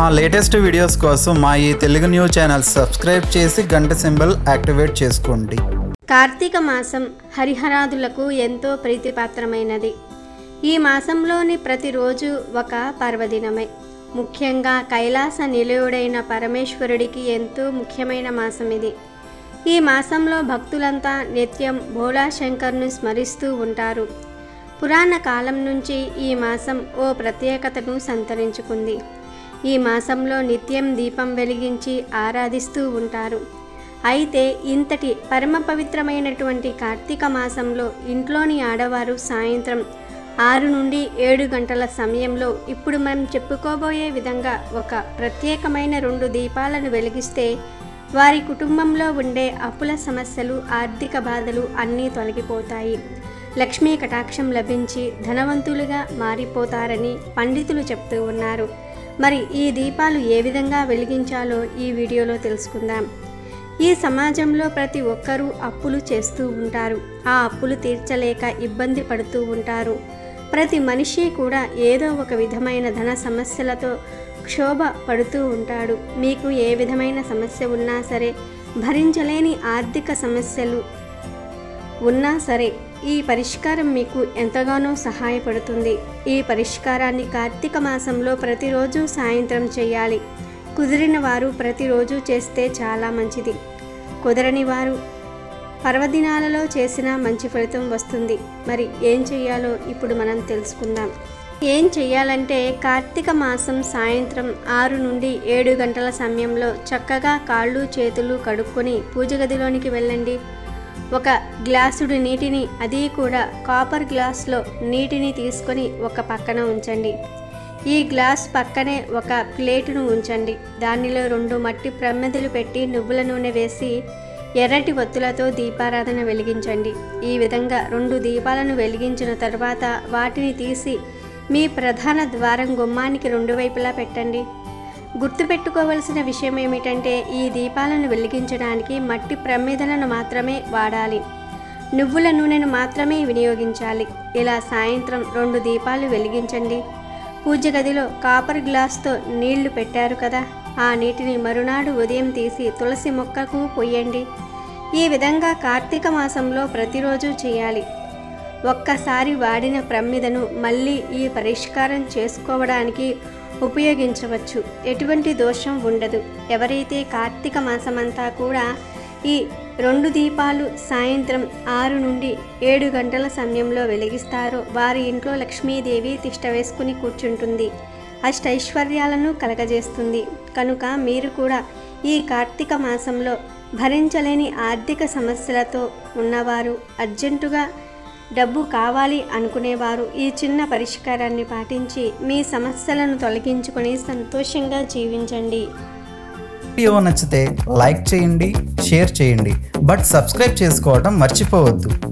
మా latest videos కోసం మా ఈ తెలుగు న్యూస్ ఛానల్ సబ్స్క్రైబ్ చేసి గంట సింబల్ యాక్టివేట్ చేసుకోండి కార్తీక మాసం హరిహరాదులకు ఎంతో ప్రీతిపాత్రమైనది ఈ మాసంలోని ప్రతిరోజు ఒక పర్వదినమే ముఖ్యంగా కైలాస నిలయుడైన పరమేశ్వరుడికి ఎంతో ముఖ్యమైన మాసం ఇది ఈ మాసంలో భక్తులంతా నిత్యం భోళాశంకర్ను స్మరిస్తూ ఉంటారు పురాణ కాలం నుంచి ఈ మాసం ఓ ప్రత్యేకతను సంతరించుకుంది ఈ మాసంలో నిత్యం దీపం వెలిగించి ఆరాధిస్తూ ఉంటారు అయితే ఇంతటి పరమ పవిత్రమైనటువంటి కార్తీక మాసంలో ఇంట్లోని ఆడవారు సాయంత్రం ఆరు నుండి ఏడు గంటల సమయంలో ఇప్పుడు మనం చెప్పుకోబోయే విధంగా ఒక ప్రత్యేకమైన రెండు దీపాలను వెలిగిస్తే వారి కుటుంబంలో ఉండే అప్పుల సమస్యలు ఆర్థిక బాధలు అన్నీ తొలగిపోతాయి లక్ష్మీ కటాక్షం లభించి ధనవంతులుగా మారిపోతారని పండితులు చెప్తూ ఉన్నారు మరి ఈ దీపాలు ఏ విధంగా వెలిగించాలో ఈ వీడియోలో తెలుసుకుందాం ఈ సమాజంలో ప్రతి ఒక్కరూ అప్పులు చేస్తూ ఉంటారు ఆ అప్పులు తీర్చలేక ఇబ్బంది పడుతూ ఉంటారు ప్రతి మనిషి కూడా ఏదో ఒక విధమైన ధన సమస్యలతో క్షోభ పడుతూ ఉంటాడు మీకు ఏ విధమైన సమస్య ఉన్నా సరే భరించలేని ఆర్థిక సమస్యలు ఉన్నా సరే ఈ పరిష్కారం మీకు ఎంతగానో సహాయపడుతుంది ఈ పరిష్కారాన్ని కార్తీక మాసంలో ప్రతిరోజు సాయంత్రం చేయాలి కుదిరిన వారు ప్రతిరోజు చేస్తే చాలా మంచిది కుదరని వారు పర్వదినాలలో చేసిన మంచి ఫలితం వస్తుంది మరి ఏం చేయాలో ఇప్పుడు మనం తెలుసుకుందాం ఏం చేయాలంటే కార్తీక మాసం సాయంత్రం ఆరు నుండి ఏడు గంటల సమయంలో చక్కగా కాళ్ళు చేతులు కడుక్కొని పూజ గదిలోనికి వెళ్ళండి ఒక గ్లాసుడు నీటిని అది కూడా కాపర్ గ్లాస్లో నీటిని తీసుకొని ఒక పక్కన ఉంచండి ఈ గ్లాస్ పక్కనే ఒక ప్లేటును ఉంచండి దానిలో రెండు మట్టి ప్రమిదలు పెట్టి నువ్వుల నూనె వేసి ఎర్రటి ఒత్తులతో దీపారాధన వెలిగించండి ఈ విధంగా రెండు దీపాలను వెలిగించిన తర్వాత వాటిని తీసి మీ ప్రధాన ద్వారం గుమ్మానికి రెండు వైపులా పెట్టండి గుర్తుపెట్టుకోవలసిన విషయం ఏమిటంటే ఈ దీపాలను వెలిగించడానికి మట్టి ప్రమిదలను మాత్రమే వాడాలి నువ్వుల నూనెను మాత్రమే వినియోగించాలి ఇలా సాయంత్రం రెండు దీపాలు వెలిగించండి పూజ గదిలో కాపర్ గ్లాస్తో నీళ్లు పెట్టారు కదా ఆ నీటిని మరునాడు ఉదయం తీసి తులసి మొక్కకు పొయ్యండి ఈ విధంగా కార్తీక మాసంలో ప్రతిరోజు చేయాలి ఒక్కసారి వాడిన ప్రమిదను మళ్ళీ ఈ పరిష్కారం చేసుకోవడానికి ఉపయోగించవచ్చు ఎటువంటి దోషం ఉండదు ఎవరైతే కార్తీక మాసమంతా కూడా ఈ రెండు దీపాలు సాయంత్రం ఆరు నుండి ఏడు గంటల సమయంలో వెలిగిస్తారో వారి ఇంట్లో లక్ష్మీదేవి తిష్ట వేసుకుని కూర్చుంటుంది అష్టైశ్వర్యాలను కలగజేస్తుంది కనుక మీరు కూడా ఈ కార్తీక మాసంలో భరించలేని ఆర్థిక సమస్యలతో ఉన్నవారు అర్జెంటుగా డబ్బు కావాలి అనుకునేవారు ఈ చిన్న పరిష్కారాన్ని పాటించి మీ సమస్యలను తొలగించుకొని సంతోషంగా జీవించండి వీడియో నచ్చితే లైక్ చేయండి షేర్ చేయండి బట్ సబ్స్క్రైబ్ చేసుకోవడం మర్చిపోవద్దు